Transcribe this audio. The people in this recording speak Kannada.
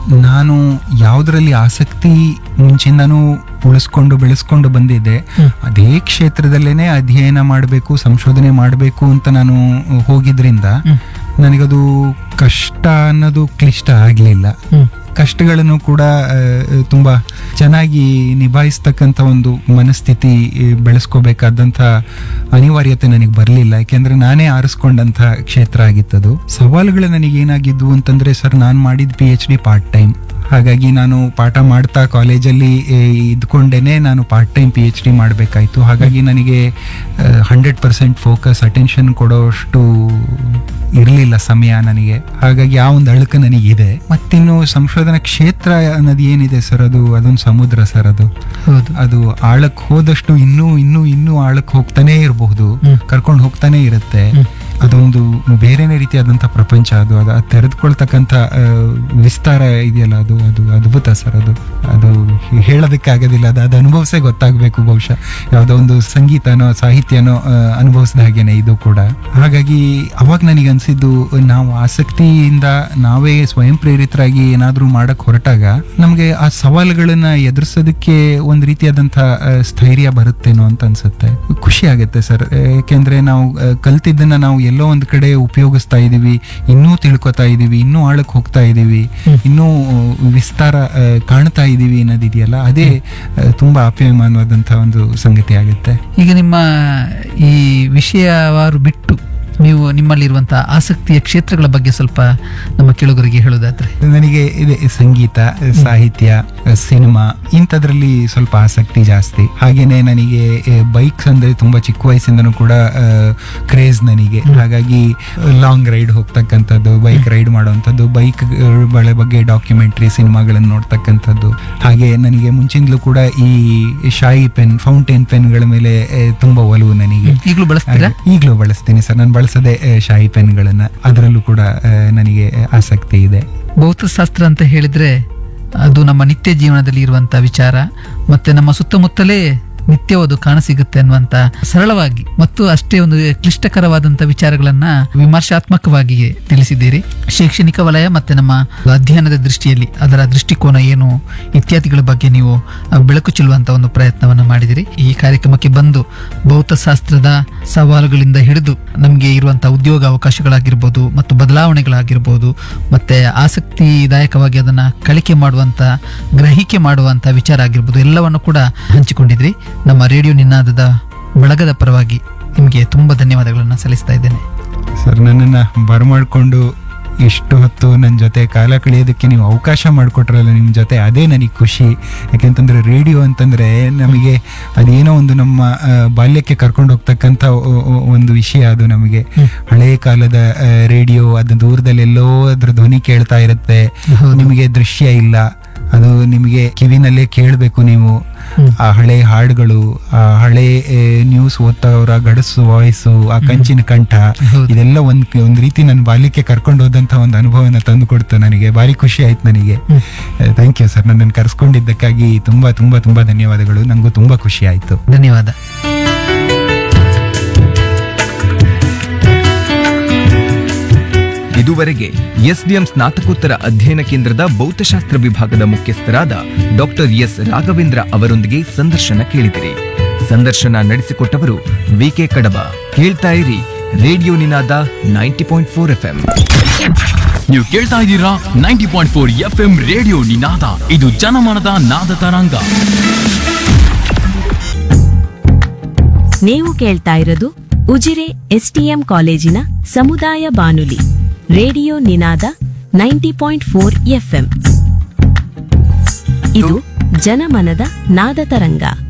ನಾನು ಯಾವುದರಲ್ಲಿ ಆಸಕ್ತಿ ಮುಂಚಿಂದನೂ ಉಳಿಸ್ಕೊಂಡು ಬೆಳೆಸ್ಕೊಂಡು ಬಂದಿದ್ದೆ ಹ್ಮ್. ಅದೇ ಕ್ಷೇತ್ರದಲ್ಲೇನೆ ಅಧ್ಯಯನ ಮಾಡಬೇಕು ಸಂಶೋಧನೆ ಮಾಡಬೇಕು ಅಂತ ನಾನು ಹೋಗಿದ್ರಿಂದ ಹ್ಮ್. ನನಗದು ಕಷ್ಟ ಅನ್ನೋದು ಕ್ಲಿಷ್ಟ ಆಗಲಿಲ್ಲ ಹ್ಮ್. ಕಷ್ಟಗಳನ್ನು ಕೂಡ ಆ, ತುಂಬ ಚೆನ್ನಾಗಿ ನಿಭಾಯಿಸ್ತಕ್ಕಂಥ ಒಂದು ಮನಸ್ಥಿತಿ ಆ, ಬೆಳೆಸ್ಕೋಬೇಕಾದಂಥ ಅನಿವಾರ್ಯತೆ ನನಗೆ ಬರಲಿಲ್ಲ ಯಾಕೆಂದ್ರೆ ನಾನೇ ಆರಿಸ್ಕೊಂಡಂಥ ಕ್ಷೇತ್ರ ಆಗಿತ್ತದು ಸವಾಲುಗಳು ನನಗೇನಾಗಿದ್ವು ಅಂತಂದ್ರೆ ಸರ್ ನಾನು ಮಾಡಿದ P H D part time ಹಾಗಾಗಿ ನಾನು ಪಾಠ ಮಾಡ್ತಾ ಕಾಲೇಜಲ್ಲಿ ಆ, ಇದ್ಕೊಂಡೇನೆ ನಾನು part time P H D ಮಾಡಬೇಕಾಯ್ತು ಹಾಗಾಗಿ ನನಗೆ ಹಂಡ್ರೆಡ್ ಪರ್ಸೆಂಟ್ ಫೋಕಸ್ ಅಟೆನ್ಷನ್ ಕೊಡೋಷ್ಟು ಇರಲಿಲ್ಲ ಸಮಯ ನನಗೆ ಹಾಗಾಗಿ ಆ ಒಂದು ಅಳುಕು ನನಗಿದೆ ಮತ್ತಿನ್ನು ಸಂಶೋಧನಾ ಕ್ಷೇತ್ರ ಅನ್ನೋದು ಏನಿದೆ ಸರ್ ಅದು ಅದೊಂದು ಸಮುದ್ರ ಸರ್ ಅದು ಹೌದು ಅದು ಆಳಕ್ಕೆ ಹೋದಷ್ಟು ಇನ್ನೂ ಇನ್ನೂ ಇನ್ನೂ ಆಳಕ್ಕೆ ಹೋಗ್ತಾನೆ ಇರಬಹುದು ಹ್ಮ್. ಕರ್ಕೊಂಡು ಹೋಗ್ತಾನೆ ಇರುತ್ತೆ ಹ್ಮ್. ಅದೊಂದು ಬೇರೆನೇ ರೀತಿಯಾದಂಥ ಪ್ರಪಂಚ ಅದು ಅದು ಅದು ತೆರೆದುಕೊಳ್ತಕ್ಕಂಥ ಆ, ವಿಸ್ತಾರ ಇದೆಯಲ್ಲ ಅದು ಅದು ಅದ್ಭುತ ಸರ್ ಅದು ಅದು ಹೇಳೋದಕ್ಕೆ ಆಗೋದಿಲ್ಲ ಅದು ಅದು ಅನುಭವಿಸೇ ಗೊತ್ತಾಗಬೇಕು ಬಹುಶಃ ಯಾವುದೋ ಒಂದು ಸಂಗೀತನೋ ಸಾಹಿತ್ಯನೋ ಆ, ಅನುಭವಿಸಿದ ಹಾಗೇನೆ ಇದು ಕೂಡ ಹಾಗಾಗಿ ಅವಾಗ ನನಗೆ ಅನ್ಸಿದ್ದು ನಾವು ಆಸಕ್ತಿಯಿಂದ ನಾವೇ ಸ್ವಯಂ ಪ್ರೇರಿತರಾಗಿ ಏನಾದರೂ ಮಾಡಕ್ ಹೊರಟಾಗ ನಮಗೆ ಆ ಸವಾಲುಗಳನ್ನ ಎದುರಿಸೋದಕ್ಕೆ ಒಂದು ರೀತಿಯಾದಂಥ ಆ, ಸ್ಥೈರ್ಯ ಬರುತ್ತೇನೋ ಅಂತ ಅನ್ಸುತ್ತೆ ಖುಷಿ ಆಗುತ್ತೆ ಸರ್ ಯಾಕೆಂದ್ರೆ ನಾವು ಆ, ಕಲ್ತಿದ್ದನ್ನ ನಾವು ಎಲ್ಲೋ ಒಂದು ಕಡೆ ಉಪಯೋಗಿಸ್ತಾ ಇದೀವಿ ಇನ್ನೂ ತಿಳ್ಕೊತಾ ಇದೀವಿ ಇನ್ನೂ ಆಳಕ್ಕೆ ಹೋಗ್ತಾ ಇದೀವಿ ಹ್ಮ್. ಇನ್ನೂ ಆ, ವಿಸ್ತಾರ ಆ, ಕಾಣ್ತಾ ಇದೀವಿ ಅನ್ನೋದಿದೆಯಲ್ಲ ಅದೇ ಆ, ತುಂಬಾ ಅಪ್ಯಮಾನವಾದಂಥ ಒಂದು ಸಂಗತಿ ಆಗುತ್ತೆ ಈಗ ನಿಮ್ಮ ಈ ವಿಷಯವಾರು ಬಿಟ್ಟು ನೀವು ನಿಮ್ಮಲ್ಲಿರುವಂತಹ ಆಸಕ್ತಿಯ ಕ್ಷೇತ್ರಗಳ ಬಗ್ಗೆ ಸ್ವಲ್ಪ ನಮ್ಮ ಕೇಳುಗರಿಗೆ ಹೇಳೋದಾದ್ರೆ ನನಗೆ ಇದೆ ಸಂಗೀತ ಸಾಹಿತ್ಯ ಸಿನಿಮಾ ಇಂಥದ್ರಲ್ಲಿ ಸ್ವಲ್ಪ ಆಸಕ್ತಿ ಜಾಸ್ತಿ ಹಾಗೇನೆ ನನಗೆ ಬೈಕ್ಸ್ ಅಂದ್ರೆ ತುಂಬಾ ಚಿಕ್ಕ ವಯಸ್ಸಿಂದನೂ ಕೂಡ ಕ್ರೇಜ್ ನನಗೆ ಹಾಗಾಗಿ ಲಾಂಗ್ ರೈಡ್ ಹೋಗ್ತಕ್ಕಂಥದ್ದು ಬೈಕ್ ರೈಡ್ ಮಾಡುವಂಥದ್ದು ಬೈಕ್ ಬಗ್ಗೆ ಡಾಕ್ಯುಮೆಂಟ್ರಿ ಸಿನಿಮಾಗಳನ್ನು ನೋಡ್ತಕ್ಕಂಥದ್ದು ಹಾಗೆ ನನಗೆ ಮುಂಚಿಂದಲೂ ಕೂಡ ಈ ಶಾಯಿ ಪೆನ್ ಫೌಂಟೇನ್ ಪೆನ್ಗಳ ಮೇಲೆ ಆ, ತುಂಬಾ ಒಲವು ನನಗೆ ಈಗಲೂ ಬಳಸ್ತೀರಾ ಈಗಲೂ ಬಳಸ್ತೀನಿ ಸರ್ ನಾನು ಬಳಸದೆ ಆ, ಶಾಯಿ ಪೆನ್ಗಳನ್ನ ಅದರಲ್ಲೂ ಕೂಡ ಆ, ನನಗೆ ಆಸಕ್ತಿ ಇದೆ ಭೌತಶಾಸ್ತ್ರ ಅಂತ ಹೇಳಿದ್ರೆ ಅದು ನಮ್ಮ ನಿತ್ಯ ಜೀವನದಲ್ಲಿ ಇರುವಂತ ವಿಚಾರ ಮತ್ತೆ ನಮ್ಮ ಸುತ್ತಮುತ್ತಲೇ ನಿತ್ಯವೂ ಅದು ಕಾಣಸಿಗುತ್ತೆ ಅನ್ನುವಂತ ಸರಳವಾಗಿ ಮತ್ತು ಅಷ್ಟೇ ಒಂದು ಕ್ಲಿಷ್ಟಕರವಾದಂತ ವಿಚಾರಗಳನ್ನ ವಿಮರ್ಶಾತ್ಮಕವಾಗಿ ತಿಳಿಸಿದ್ದೀರಿ ಶೈಕ್ಷಣಿಕ ವಲಯ ಮತ್ತೆ ನಮ್ಮ ಅಧ್ಯಯನದ ದೃಷ್ಟಿಯಲ್ಲಿ ಅದರ ದೃಷ್ಟಿಕೋನ ಏನು ಇತ್ಯಾದಿಗಳ ಬಗ್ಗೆ ನೀವು ಆ, ಬೆಳಕು ಚೆಲ್ಲುವಂತ ಒಂದು ಪ್ರಯತ್ನವನ್ನು ಮಾಡಿದಿರಿ ಈ ಕಾರ್ಯಕ್ರಮಕ್ಕೆ ಬಂದು ಭೌತಶಾಸ್ತ್ರದ ಸವಾಲುಗಳಿಂದ ಹಿಡಿದು ನಮಗೆ ಇರುವಂತಹ ಉದ್ಯೋಗ ಅವಕಾಶಗಳಾಗಿರ್ಬೋದು ಮತ್ತು ಬದಲಾವಣೆಗಳಾಗಿರ್ಬೋದು ಮತ್ತೆ ಆಸಕ್ತಿದಾಯಕವಾಗಿ ಅದನ್ನ ಕಳಿಕೆ ಮಾಡುವಂತ ಗ್ರಹಿಕೆ ಮಾಡುವಂತ ವಿಚಾರ ಆಗಿರ್ಬೋದು ಎಲ್ಲವನ್ನು ಕೂಡ ಹಂಚಿಕೊಂಡಿದ್ರಿ ನಮ್ಮ ರೇಡಿಯೋ ನಿನಾದದ ಬಳಗದ ಪರವಾಗಿ ನಿಮಗೆ ತುಂಬಾ ಧನ್ಯವಾದಗಳನ್ನು ಸಲ್ಲಿಸ್ತಾ ಇದ್ದೇನೆ ಸರ್ ನನ್ನನ್ನು ಬರಮಾಡ್ಕೊಂಡು ಇಷ್ಟು ಹೊತ್ತು ನನ್ನ ಜೊತೆ ಕಾಲ ಕಳೆಯೋದಕ್ಕೆ ನೀವು ಅವಕಾಶ ಮಾಡಿಕೊಟ್ರಲ್ಲ ನಿಮ್ಮ ಜೊತೆ ಅದೇ ನನಗೆ ಖುಷಿ ಯಾಕೆಂತಂದ್ರೆ ರೇಡಿಯೋ ಅಂತಂದ್ರೆ ನಮಗೆ ಅದೇನೋ ಒಂದು ನಮ್ಮ ಆ, ಬಾಲ್ಯಕ್ಕೆ ಕರ್ಕೊಂಡು ಹೋಗ್ತಕ್ಕಂಥ ಒ- ಒ- ಒಂದು ವಿಷಯ ಅದು ನಮಗೆ ಹ್ಮ್. ಹಳೆಯ ಕಾಲದ ಆ, ರೇಡಿಯೋ ಅದು ದೂರದಲ್ಲಿ ಎಲ್ಲೋ ಅದ್ರ ಧ್ವನಿ ಕೇಳ್ತಾ ಇರುತ್ತೆ ಹೌದು. ನಿಮಗೆ ದೃಶ್ಯ ಇಲ್ಲ ಅದು ನಿಮಗೆ ಕಿವಿನಲ್ಲೇ ಕೇಳಬೇಕು ನೀವು ಹ್ಮ್. ಆ ಹಳೆ ಹಾಡುಗಳು ಆ ಹಳೆ ನ್ಯೂಸ್ ಓದ್ತವರ ಗಡಸು ವಾಯ್ಸು ಆ ಕಂಚಿನ ಕಂಠ ಹೌದು. ಇದೆಲ್ಲ ಒಂದ್ ಒಂದ್ ರೀತಿ ನನ್ನ ಬಾಲ್ಯಕ್ಕೆ ಕರ್ಕೊಂಡು ಹೋದಂತ ಒಂದು ಅನುಭವನ ತಂದು ಕೊಡ್ತು ನನಗೆ ಭಾರಿ ಖುಷಿ ಆಯ್ತು ನನಗೆ ಹ್ಮ್. ಥ್ಯಾಂಕ್ ಯು ಸರ್ ನನ್ನನ್ನು ಕರ್ಸ್ಕೊಂಡಿದ್ದಕ್ಕಾಗಿ ತುಂಬಾ ತುಂಬಾ ತುಂಬಾ ಧನ್ಯವಾದಗಳು ನಂಗೂ ತುಂಬಾ ಖುಷಿ ಆಯ್ತು ಧನ್ಯವಾದ ಇದುವರೆಗೆ ಎಸ್ಡಿಎಂ ಸ್ನಾತಕೋತ್ತರ ಅಧ್ಯಯನ ಕೇಂದ್ರದ ಭೌತಶಾಸ್ತ್ರ ವಿಭಾಗದ ಮುಖ್ಯಸ್ಥರಾದ ಡಾಕ್ಟರ್ ಎಸ್ ರಾಘವೇಂದ್ರ ಅವರೊಂದಿಗೆ ಸಂದರ್ಶನ ಕೇಳಿದಿರಿ ಸಂದರ್ಶನ ನಡೆಸಿಕೊಟ್ಟವರು ವಿಕೆ ಕಡಬ ಕೇಳ್ತಾ ಇರಿ radio Ninada ninety point four F M ನೀವು ಕೇಳ್ತಾ ಇದ್ದೀರಾ ninety point four F M radio Ninada ಇದು ಜನಮನದ ನಾದ ತರಂಗ ನೀವು ಕೇಳ್ತಾ ಇರೋದು ಉಜಿರೆ ಎಸ್ಟಿಎಂ ಕಾಲೇಜಿನ ಸಮುದಾಯ ಬಾನುಲಿ radio Ninada ninety point four FM ಇದು ಜನಮನದ ನಾದ ತರಂಗ